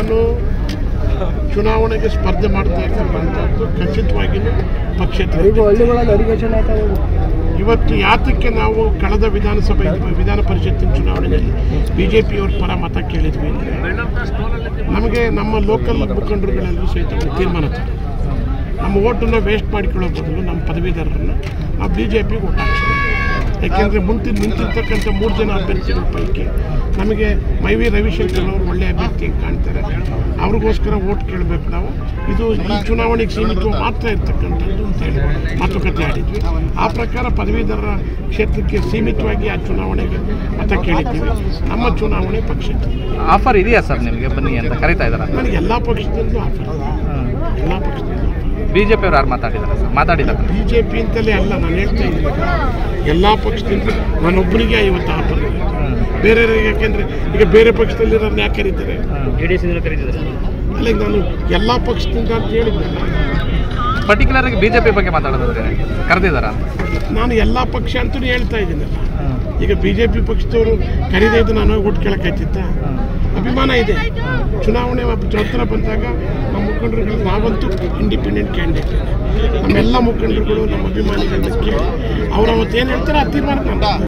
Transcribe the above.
ನಾನು ಚುನಾವಣೆಗೆ ಸ್ಪರ್ಧೆ ಮಾಡ್ತಾ ಇರ್ತಕ್ಕಂಥದ್ದು ಖಚಿತವಾಗಿಯೂ ಪಕ್ಷೇತರ ಹಳ್ಳಿಗಳಲ್ಲಿ ಅರಿಗೇಷನ್ ಆಯ್ತಾ ಇವತ್ತು ಯಾತಕ್ಕೆ ನಾವು ಕಳೆದ ವಿಧಾನಸಭೆ ವಿಧಾನ ಪರಿಷತ್ತಿನ ಚುನಾವಣೆಯಲ್ಲಿ ಬಿ ಜೆ ಪಿಯವ್ರ ಪರ ಮತ ಕೇಳಿದ್ವಿ ಅಂದರೆ ನಮಗೆ ನಮ್ಮ ಲೋಕಲ್ ಮುಖಂಡರುಗಳೆಲ್ಲರೂ ಸಹಿತ ಒಂದು ತೀರ್ಮಾನ ತಗೊಂಡು ನಮ್ಮ ಓಟನ್ನು ವೇಸ್ಟ್ ಮಾಡಿಕೊಳ್ಳೋ ಬದಲು ನಮ್ಮ ಪದವೀಧರರನ್ನು ನಾವು ಬಿ ಜೆ ಪಿಗೆ ಓಟ್ ಹಾಕ್ಸೋಣ ಯಾಕೆಂದರೆ ಮುಂದೆ ನಿಂತಿರ್ತಕ್ಕಂಥ ಮೂರು ಜನ ಅಭ್ಯರ್ಥಿಗಳ ಪೈಕಿ ನಮಗೆ ಮೈ ವಿ ರವಿಶಂಕರ್ ಅವರು ಒಳ್ಳೆಯ ಅಭ್ಯರ್ಥಿ ಅಂತ ಕಾಣ್ತಾರೆ ಅವ್ರಿಗೋಸ್ಕರ ಓಟ್ ಕೇಳಬೇಕು ನಾವು ಇದು ಈ ಚುನಾವಣೆಗೆ ಸೀಮಿತ ಮಾತ್ರ ಇರ್ತಕ್ಕಂಥದ್ದು ಅಂತ ಹೇಳಿ ಮಾತುಕತೆ ಆಡಿದ್ವಿ ಆ ಪ್ರಕಾರ ಪದವೀಧರರ ಕ್ಷೇತ್ರಕ್ಕೆ ಸೀಮಿತವಾಗಿ ಆ ಚುನಾವಣೆಗೆ ಮತ ಕೇಳಿದ್ದೀವಿ ನಮ್ಮ ಚುನಾವಣೆ ಪಕ್ಷದ ಆಫರ್ ಇದೆಯಾ ಸರ್ ನಿಮಗೆ ಬನ್ನಿ ಅಂತ ಕರಿತಾ ಇದ್ದಾರಾ ನನಗೆ ಎಲ್ಲ ಪಕ್ಷದಲ್ಲೂ ಆಫರ್ ಎಲ್ಲ ಪಕ್ಷದಲ್ಲೂ ಬಿ ಜೆ ಪಿಯವ್ರು ಯಾರು ಮಾತಾಡಿದ್ದಾರೆ ಸರ್ ಮಾತಾಡಿದ್ದಾರೆ ಬಿ ಜೆ ಪಿ ಅಂತಲೇ ಅಲ್ಲ ನಾನು ಹೇಳ್ತಾ ಇದ್ದೀನಿ ಎಲ್ಲ ಪಕ್ಷದಿಂದ ನಾನೊಬ್ಬನಿಗೆ ಇವತ್ತು ಆಫರ್ ಇದೆ ಬೇರೆ ಯಾಕೆಂದರೆ ಈಗ ಬೇರೆ ಪಕ್ಷದಲ್ಲಿರೋರ್ನ ಯಾಕೆ ಕರೀತಾರೆ ಜೆ ಡಿ ಎಸ್ ಕರೀತಿದ್ದಾರೆ ಅಲ್ಲ ಈಗ ನಾನು ಎಲ್ಲ ಪಕ್ಷದಿಂದ ಅಂತ ಹೇಳಿದ್ದೆ ಪರ್ಟಿಕ್ಯುಲರ್ ಆಗಿ ಬಿ ಜೆ ಪಿ ಬಗ್ಗೆ ಮಾತಾಡೋದಾದ್ರೆ ಕರೆದಿದ್ದಾರಾ ನಾನು ಎಲ್ಲ ಪಕ್ಷ ಅಂತಲೂ ಹೇಳ್ತಾ ಇದ್ದೀನಲ್ಲ ಈಗ ಬಿ ಜೆ ಪಿ ಪಕ್ಷದವರು ಕರೀದೇ ಇದ್ದು ನಾನು ಹೋಗಿ ಒಟ್ಟು ಕೇಳಕ್ಕಾಯ್ತಿತ್ತ ಅಭಿಮಾನ ಇದೆ ಚುನಾವಣೆ ಹತ್ರ ಬಂದಾಗ ನಮ್ಮ ಮುಖಂಡರುಗಳು ನಾವಂತೂ ಇಂಡಿಪೆಂಡೆಂಟ್ ಕ್ಯಾಂಡಿಡೇಟ್ ನಮ್ಮೆಲ್ಲ ಮುಖಂಡರುಗಳು ನಮ್ಮ ಅಭಿಮಾನಿಗಳನ್ನ ಕೇಳಿ ಅವ್ರು ಅವತ್ತೇನು ಹೇಳ್ತಾರೆ ಆ ತೀರ್ಮಾನ ನಾನು